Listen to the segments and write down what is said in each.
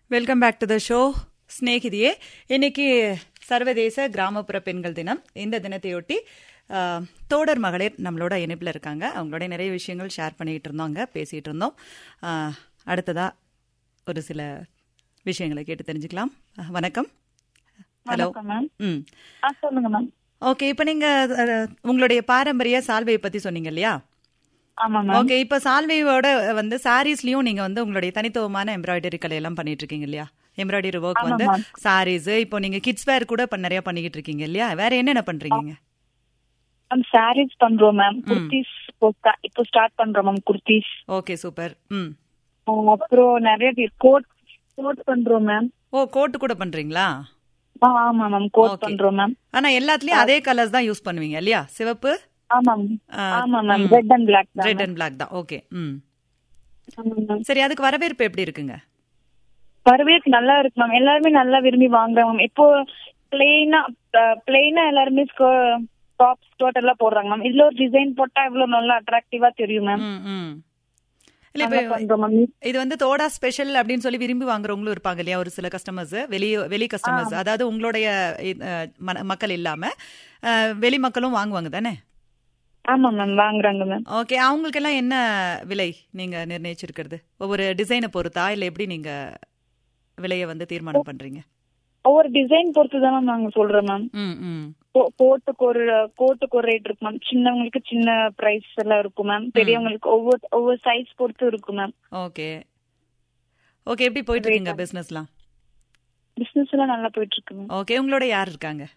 Welcome back to the show ஸ்நேகிதியே இன்னைக்கு சர்வதேச கிராமப்புற பெண்கள் தினம் இந்த தினத்தையொட்டி ஆ, தோடர் மகளிர் நம்மளோட இணைப்பில் இருக்காங்க அவங்களோட நிறைய விஷயங்கள் ஷேர் பண்ணிட்டு இருந்தோங்க பேசிட்டு இருந்தோம் ஆ, அடுத்ததா ஒரு சில விஷயங்களை கேட்டு தெரிஞ்சுக்கலாம் ஆ, வணக்கம் ஹலோ வணக்கம் மேம் ம் ஆ சொல்லுங்க மேம் ஓகே இப்போ நீங்க அஹ், உங்களுடைய பாரம்பரிய சால்வையை பத்தி சொன்னீங்க இல்லையா ஆமா மேம் ஓகே இப்போ சால்வையோட வந்து சாரீஸ்லயும் நீங்க வந்து உங்களுடைய தனித்துவமான எம்ப்ராய்டரி கலை எல்லாம் பண்ணிட்டு இருக்கீங்க இல்லையா எம்ப்ராய்டரி ஒர்க் ஆமா, வந்து ma'am. சாரீஸ் இப்போ நீங்க கிட்ஸ் வேர் கூட இப்ப நிறைய பண்ணிக்கிட்டு இருக்கீங்க இல்லையா வேற என்னென்ன பண்றீங்க மேம் சாரீஸ் பண்றோம் மேம் குர்த்திஸ் இப்போ sta- இப்போ ஸ்டார்ட் பண்றோம் மேம் குர்த்திஸ் ஓகே சூப்பர் ம் அப்புறம் நிறைய கோட் கோட் பண்றோம் மேம் ஓ கோட் கூட பண்றீங்களா ஆ ஆமா மேம் கோட் Okay. பண்றோம் மேம் ஆனா எல்லாத்துலயும் அதே கலர்ஸ் தான் யூஸ் பண்ணுவீங்க இல்லையா சிவப்பு ஆமா மேம் ஆ, ஆமா மேம் ம். Red and black red and black தான் ஓகே ம் ஆமா மேம் சரி அதுக்கு வரவேற்பு எப்படி இருக்குங்க வரவேற்பு நல்லா இருக்கு மேம் எல்லாருமே நல்லா விரும்பி வாங்குறாங்க மேம் இப்போ பிளெயினா பிளெயினா எல்லாருமே டாப் ஸ்கர்ட் எல்லாம் போடுறாங்க மேம் இதுல ஒரு டிசைன் போட்டா இவ்வளவு நல்லா அட்ராக்டிவா தெரியும் மேம் ம் ம் இல்ல நல்லா இப்போ பண்றோம் மேம் இது வந்து தோடா ஸ்பெஷல் அப்படின்னு சொல்லி விரும்பி வாங்குறவங்களும் இருப்பாங்க இல்லையா ஒரு சில கஸ்டமர்ஸ் வெளி வெளி கஸ்டமர்ஸ் அதாவது உங்களுடைய இ- அஹ், மன- மக்கள் இல்லாம அஹ், வெளி மக்களும் வாங்குவாங்க தானே ஆமா மேம் வாங்குறாங்க மேம் ஓகே அவங்களுக்கெல்லாம் என்ன விலை நீங்க நிர்ணயிச்சிருக்கிறது ஒவ்வொரு டிசைனை பொறுத்தா இல்ல எப்படி நீங்க விலையை வந்து தீர்மானம் பண்றீங்க ஒவ்வொரு டிசைன் பொறுத்து தான் மேம் நாங்க சொல்றோம் மேம் ம் ம் கோ- கோட்டுக்கு ஒரு கோட்டுக்கு ஒரு ரேட் இருக்கு மேம் சின்னவங்களுக்கு சின்ன பிரைஸ் எல்லாம் இருக்கும் மேம் பெரியவங்களுக்கு ஒவ்வொரு ஒவ்வொரு சைஸ் பொறுத்து இருக்கும் மேம் ஓகே ஓகே எப்படி போயிட்டு இருக்குங்க பிசினஸ்லாம் பிசினஸ் எல்லாம் நல்லா போயிட்டு இருக்கு மேம் ஓகே உங்களோட யார் இருக்காங்க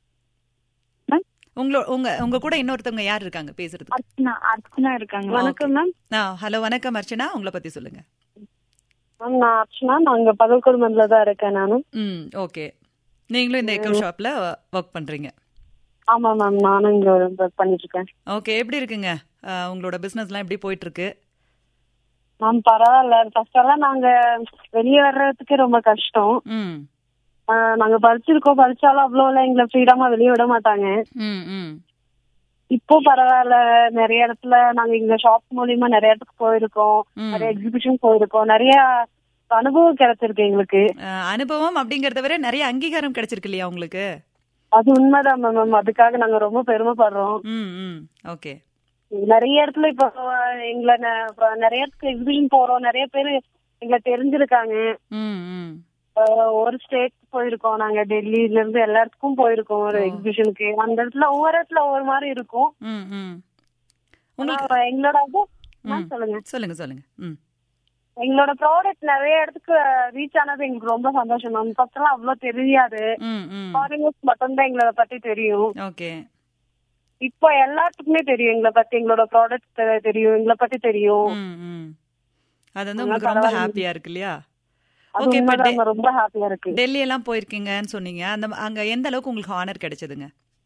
மேம் உங்களோ உங்க உங்க கூட இன்னொருத்தவங்க யார் இருக்காங்க பேசுறதுக்கு அர்ச்சனா அர்ச்சனா இருக்காங்க வணக்கம் மேம் ஹலோ வணக்கம் அர்ச்சனா உங்களை பத்தி சொல்லுங்க மேம் நான் அர்ச்சனா நான் இங்க பகல்குடும்பத்துல தான் இருக்கேன் நானும் ம் ஓகே நீங்களும் இந்த எக்கோ ஷாப்ல ஒர்க் பண்றீங்க ஆமா மேம் நானும் இங்க ஒர்க் பண்ணிட்டு இருக்கேன் ஓகே எப்படி இருக்குங்க அஹ், உங்களோட பிசினஸ்லாம் எப்படி போயிட்டு இருக்கு மேம் பரவாயில்ல ஃபர்ஸ்ட் எல்லாம் நாங்க வெளியே வர்றதுக்கு ரொம்ப கஷ்டம் ம் ஆஹ் நாங்க படிச்சிருக்கோம் படிச்சாலும் அவ்வளோ எல்லாம் எங்களை ஃப்ரீடமா வெளியே விட மாட்டாங்க ம் ம் இப்போ பரவாயில்ல நிறைய இடத்துல நாங்க இங்க ஷாப் மூலியமா நிறைய இடத்துக்கு போயிருக்கோம் ம். நிறைய எக்ஸிபிஷன் போயிருக்கோம் நிறைய அனுபவம் கிடைச்சிருக்கு எங்களுக்கு அஹ், அனுபவம் அப்படிங்கறத விட நிறைய அங்கீகாரம் கிடைச்சிருக்கு இல்லையா உங்களுக்கு அது உண்மைதான் மேம் அதுக்காக நாங்க ரொம்ப பெருமைப்படுறோம் ம் ம் ஓகே நிறைய இடத்துல இப்போ எங்களை ந- இப்ப நிறைய இடத்துக்கு எக்ஸிபிஷன் போறோம் நிறைய பேர் எங்களை தெரிஞ்சிருக்காங்க ம் ம் அஹ் ஒரு ஸ்டேட் போயிருக்கோம் நாங்க டெல்லியில இருந்து எல்லா இடத்துக்கும் போயிருக்கோம் ஒரு எக்ஸிபிஷனுக்கு அந்த இடத்துல ஒவ்வொரு இடத்துல ஒவ்வொரு மாதிரி இருக்கும் ம் ம் ஆனா உங்களுக்கு எங்களோட இது ஆ, ம். சொல்லுங்க சொல்லுங்க சொல்லுங்க ம் எங்களோட ப்ராடக்ட் நிறைய இடத்துக்கு ரீச் ஆனது எங்களுக்கு ரொம்ப சந்தோஷம் மேம் ஃபர்ஸ்ட் எல்லாம் அவ்வளவு தெரியாது ம் ம் ஃபாரினர்ஸ் மட்டும் தான் எங்களை பத்தி தெரியும் ஓகே இப்போ எல்லாத்துக்குமே தெரியும் எங்களை பத்தி எங்களோட ப்ராடக்ட் தெரியும் எங்களை பத்தி தெரியும் ம் ம் அது வந்து உங்களுக்கு ரொம்ப ஹாப்பியா இருக்கு இல்லையா அது ஓகே இப்போ உண்மைதான் ரொம்ப ஹாப்பியா இருக்கு டெல்லி எல்லாம் போயிருக்கீங்கன்னு சொன்னீங்க அந்த அங்க எந்த அளவுக்கு உங்களுக்கு ஹானர் கிடைச்சதுங்க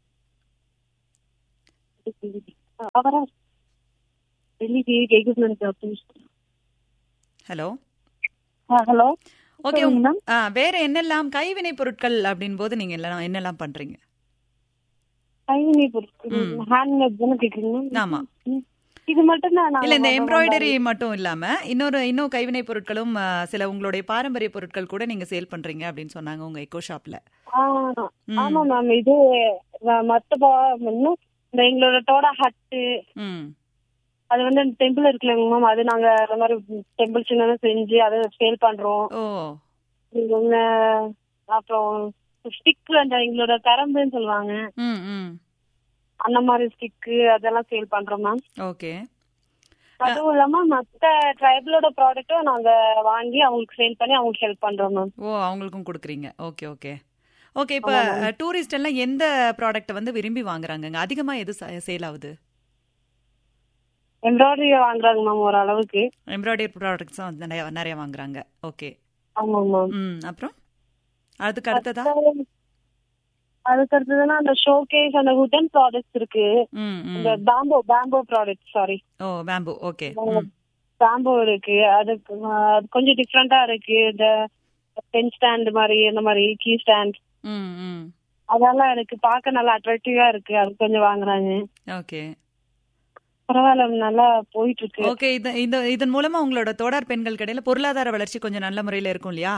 அவரா டெல்லிக்கு எக்ஸிபிஷன் ஹலோ ஹலோ ஓகே சொல்லுங்க மேம் ஆ வேற என்னெல்லாம் கைவினை பொருட்கள் அப்படின் போது நீங்க எல்லாம் என்னெல்லாம் பண்றீங்க கைவினை பொருட்கள் ஹேண்ட்மேட் தானே கேக்குறீங்க ஆமா இது மட்டும் தான் இல்ல இந்த எம்ப்ராய்டரி மட்டும் இல்லாம இன்னொரு இன்னும் கைவினை பொருட்களும் ஆ, சில உங்களுடைய பாரம்பரிய பொருட்கள் கூட நீங்க சேல் பண்றீங்க அப்படின்னு சொன்னாங்க உங்க எக்கோ ஷாப்ல ம். ஆமா மேம் இது அஹ், மத்த பா- இன்னும் இந்த எங்களோட டோடா ஹட்டு ம் அது வந்து டெம்பிள் இருக்குல்ல மேம் அது நாங்க அந்த மாதிரி டெம்பிள் சின்ன செஞ்சு அதை சேல் பண்றோம் ஓ இவங்க அப்புறம் ஸ்டிக் அந்த எங்களோட கரம்புன்னு சொல்லுவாங்க ம் ம் அந்த மாதிரி ஸ்டிக் அதெல்லாம் சேல் பண்றோம் மேம் ஓகே அதுவும் இல்லாம மத்த ட்ரைபலோட ப்ராடக்ட்டும் நாங்க வாங்கி அவங்களுக்கு சேல் பண்ணி அவங்களுக்கு ஹெல்ப் பண்றோம் மேம் ஓ அவங்களுக்கும் கொடுக்குறீங்க ஓகே ஓகே ஓகே இப்போ டூரிஸ்ட் எல்லாம் எந்த ப்ராடக்ட்டை வந்து விரும்பி வாங்குறாங்கங்க அதிகமா எது சேல் ஆகுது எம்ப்ராய்டரி வாங்குறாங்க மேம் ஒரு அளவுக்கு எம்ப்ராய்டரி ப்ராடக்ட்ஸ் நிறைய நிறைய வாங்குறாங்க ஓகே ஆமா மேம் ம் அப்புறம் அதுக்கு அடுத்ததா அதுக்கு அடுத்ததுன்னா அந்த ஷோகேஸ் அந்த வுடன் ப்ராடக்ட்ஸ் இருக்கு ம் ம் இந்த பேம்போ பேம்போ ப்ராடக்ட் சாரி ஓ பேம்பு ஓகே ம் பேம்போ இருக்கு அதுக்கு அஹ், அது கொஞ்சம் டிஃப்ரெண்டா இருக்கு இந்த பென் ஸ்டாண்ட் மாதிரி இந்த மாதிரி கீ ஸ்டாண்ட் ம் ம் அதெல்லாம் எனக்கு பார்க்க நல்லா அட்ராக்டிவா இருக்கு அது கொஞ்சம் வாங்குறாங்க ஓகே பரவாயில்ல நல்லா போயிட்டு இருக்கு ஓகே இது இந்த இதன் மூலமா உங்களோட தொடர் பெண்கள் கடையில பொருளாதார வளர்ச்சி கொஞ்சம் நல்ல முறையில இருக்கும் இல்லையா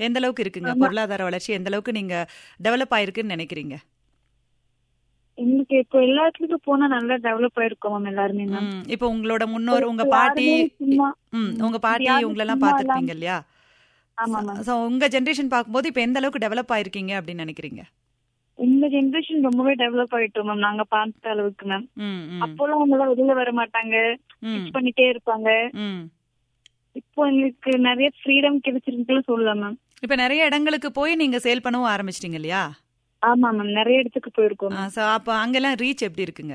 எந்த அளவுக்கு இருக்குங்க பொருளாதார வளர்ச்சி எந்த அளவுக்கு நீங்க டெவலப் ஆயிருக்குன்னு நினைக்கிறீங்க எங்களுக்கு இப்போ எல்லாத்துக்கும் போனா நல்லா டெவலப் ஆயிருக்கோம் மேம் எல்லாருமே மேம் ம், இப்போ உங்களோட முன்னோர் உங்க இப்போ பாட்டி யாருமே சும்மா ம் உங்க பாட்டி யாரும் உங்களெல்லாம் சும்மா பார்த்துருப்பீங்க இல்லையா ஆமா மேம் சோ உங்க ஜென்ரேஷன் பார்க்கும்போது இப்போ எந்த அளவுக்கு டெவலப் ஆயிருக்கீங்க அப்படின்னு நினைக்கிறீங்க இந்த ஜென்ரேஷன் ரொம்பவே டெவலப் ஆயிட்டோம் மேம் நாங்க பார்த்த அளவுக்கு மேம் ம் ம் அப்போலாம் அவங்க வெளியில வர மாட்டாங்க ம் Fix பண்ணிட்டே இருப்பாங்க ம் இப்போ எங்களுக்கு நிறைய ஃப்ரீடம் கிடைச்சிருக்குன்னு சொல்லலாம் மேம் இப்போ நிறைய இடங்களுக்கு போய் நீங்க சேல் பண்ணவும் ஆரம்பிச்சிட்டீங்க இல்லையா ஆமா மேம் நிறைய இடத்துக்கு போயிருக்கோம் ஸோ அப்போ அங்கெல்லாம் ரீச் எப்படி இருக்குங்க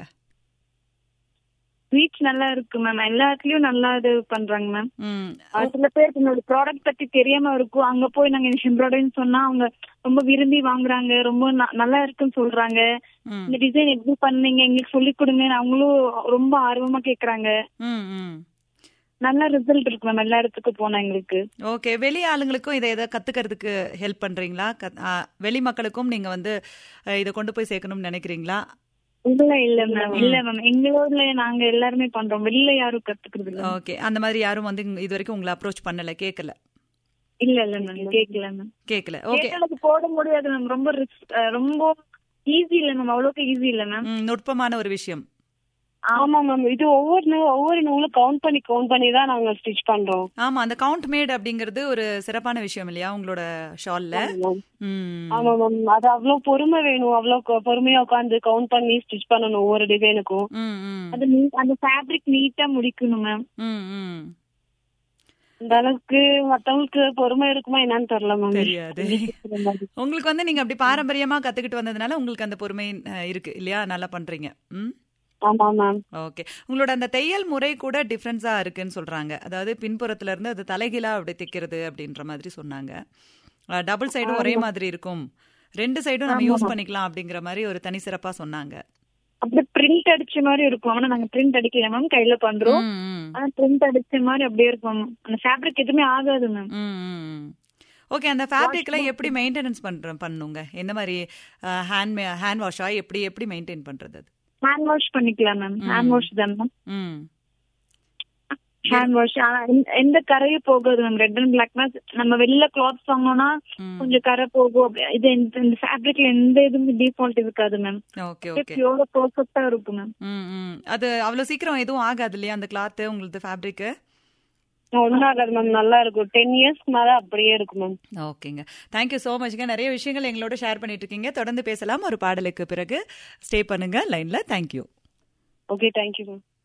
ரீச் நல்லா இருக்கு மேம் எல்லா இடத்துலயும் நல்லா இது பண்றாங்க மேம் ம் அது சில பேருக்கு என்னோட ப்ராடக்ட் பத்தி தெரியாம இருக்கும் அங்க போய் நாங்க எம்ப்ராய்டரின்னு சொன்னா அவங்க ரொம்ப விரும்பி வாங்குறாங்க ரொம்ப ந- நல்லா இருக்குன்னு சொல்றாங்க ம் இந்த டிசைன் எப்படி பண்ணீங்க எங்களுக்கு சொல்லி கொடுங்க அவங்களும் ரொம்ப ஆர்வமா கேக்குறாங்க ம் ம் நல்ல ரிசல்ட் இருக்கு மேம் எல்லா இடத்துக்கும் போனா எங்களுக்கு ஓகே வெளி ஆளுங்களுக்கும் இதை எதை கத்துக்கிறதுக்கு ஹெல்ப் பண்றீங்களா கத்- ஆ, வெளி மக்களுக்கும் நீங்க வந்து அஹ், இதை கொண்டு போய் சேர்க்கணும்னு நினைக்கிறீங்களா இல்ல இல்ல மேம் இல்ல மேம் எங்களோட நாங்க எல்லாருமே பண்றோம் வெளியில யாரும் கத்துக்கிறது இல்ல ஓகே அந்த மாதிரி யாரும் வந்து இங்க- இது வரைக்கும் உங்களை அப்ரோச் பண்ணல கேட்கல இல்ல இல்ல மேம் கேக்கல மேம் கேட்கல ஓகே கேட்டதுக்கு போட முடியாது மேம் ரொம்ப ரிஸ்க் ரொம்ப ஈஸி இல்ல மேம் அவ்வளவுக்கு ஈஸி இல்ல மேம் ம், நுட்பமான ஒரு விஷயம் ஆமா மேம் இது ஒவ்வொரு நூ- ஒவ்வொரு நூலும் கவுண்ட் பண்ணி கவுண்ட் பண்ணி தான் நாங்க ஸ்டிச் பண்றோம் ஆமா அந்த கவுண்ட் மேட் அப்படிங்கிறது ஒரு சிறப்பான விஷயம் இல்லையா உங்களோட ஷால்ல ம் ஆமா மேம் அது அவ்வளவு பொறுமை வேணும் அவ்வளவு கொ- பொறுமையா உட்காந்து கவுண்ட் பண்ணி ஸ்டிச் பண்ணணும் ஒவ்வொரு டிசைனுக்கும் ம் ம் அது நீ- அந்த ஃபேப்ரிக் நீட்டா முடிக்கணும் மேம் ம் ம் இந்த அளவுக்கு மத்தவங்களுக்கு பொறுமை இருக்குமா என்னன்னு தெரியல மேம் தெரியாது உங்களுக்கு வந்து நீங்க அப்படி பாரம்பரியமா கத்துக்கிட்டு வந்ததுனால உங்களுக்கு அந்த பொறுமை அஹ், இருக்கு இல்லையா நல்லா பண்றீங்க ம் ஆமா மேம் ஓகே உங்களோட அந்த தையல் முறை கூட டிஃப்ரென்ஸா இருக்குன்னு சொல்றாங்க அதாவது பின்புறத்துல இருந்து அது தலைகீழா அப்படி தைக்கிறது அப்படின்ற மாதிரி சொன்னாங்க டபுள் சைடும் ஒரே மாதிரி இருக்கும் ரெண்டு சைடும் நம்ம யூஸ் பண்ணிக்கலாம் அப்படிங்கிற மாதிரி ஒரு தனி சிறப்பா சொன்னாங்க அப்படி பிரிண்ட் அடிச்ச மாதிரி இருக்கும் ஆனா நாங்க பிரிண்ட் அடிக்கல மேம் கையில பண்றோம் ம், ம். ஆனா பிரிண்ட் அடிச்ச மாதிரி அப்படியே இருக்கும் மேம் அந்த ஃபேப்ரிக் எதுவுமே ஆகாது மேம் ம், ம், ம். ஓகே அந்த ஃபேப்ரிக்லாம் எப்படி மெயின்டெனன்ஸ் பண்ற பண்ணுங்க எந்த மாதிரி ஹேண்ட் ஹேண்ட் வாஷா எப்படி எப்படி மெயின்டைன் பண்றது அது ஹேண்ட் வாஷ் பண்ணிக்கலாம் மேம் ஹேண்ட் வாஷ் தான் மேம் ம் ஹேண்ட் வாஷ் ஆனா எந்த- எந்த கரையும் போகாது மேம் ரெட் அண்ட் பிளாக்னா நம்ம வெளில கிளாத்ஸ் வாங்கினோம்னா ம். கொஞ்சம் கரை போகும் அப்படி- இது இந்த- இந்த ஃபேப்ரிக்ல எந்த இதுவுமே டிஃபால்ட் இருக்காது மேம் ஓகே ஓகே பியூரா பர்ஃபெக்டா இருக்கும் மேம் ம் ம் அது அவ்வளவு சீக்கிரம் எதுவும் ஆகாது இல்லையா அந்த கிளாத் உங்களது ஃபேப்ரிக்கு ஒன்னும் ஆகாது மேம் நல்லா இருக்கும் டென் இயர்ஸ்க்கு மேல அப்படியே இருக்கும் மேம் ஓகேங்க தேங்க்யூ ஸோ மச்ங்க நிறைய விஷயங்கள் எங்களோட ஷேர் பண்ணிட்டு இருக்கீங்க தொடர்ந்து பேசலாம் ஒரு பாடலுக்கு பிறகு ஸ்டே பண்ணுங்க லைன்ல தேங்க்யூ ஓகே தேங்க்யூ மேம்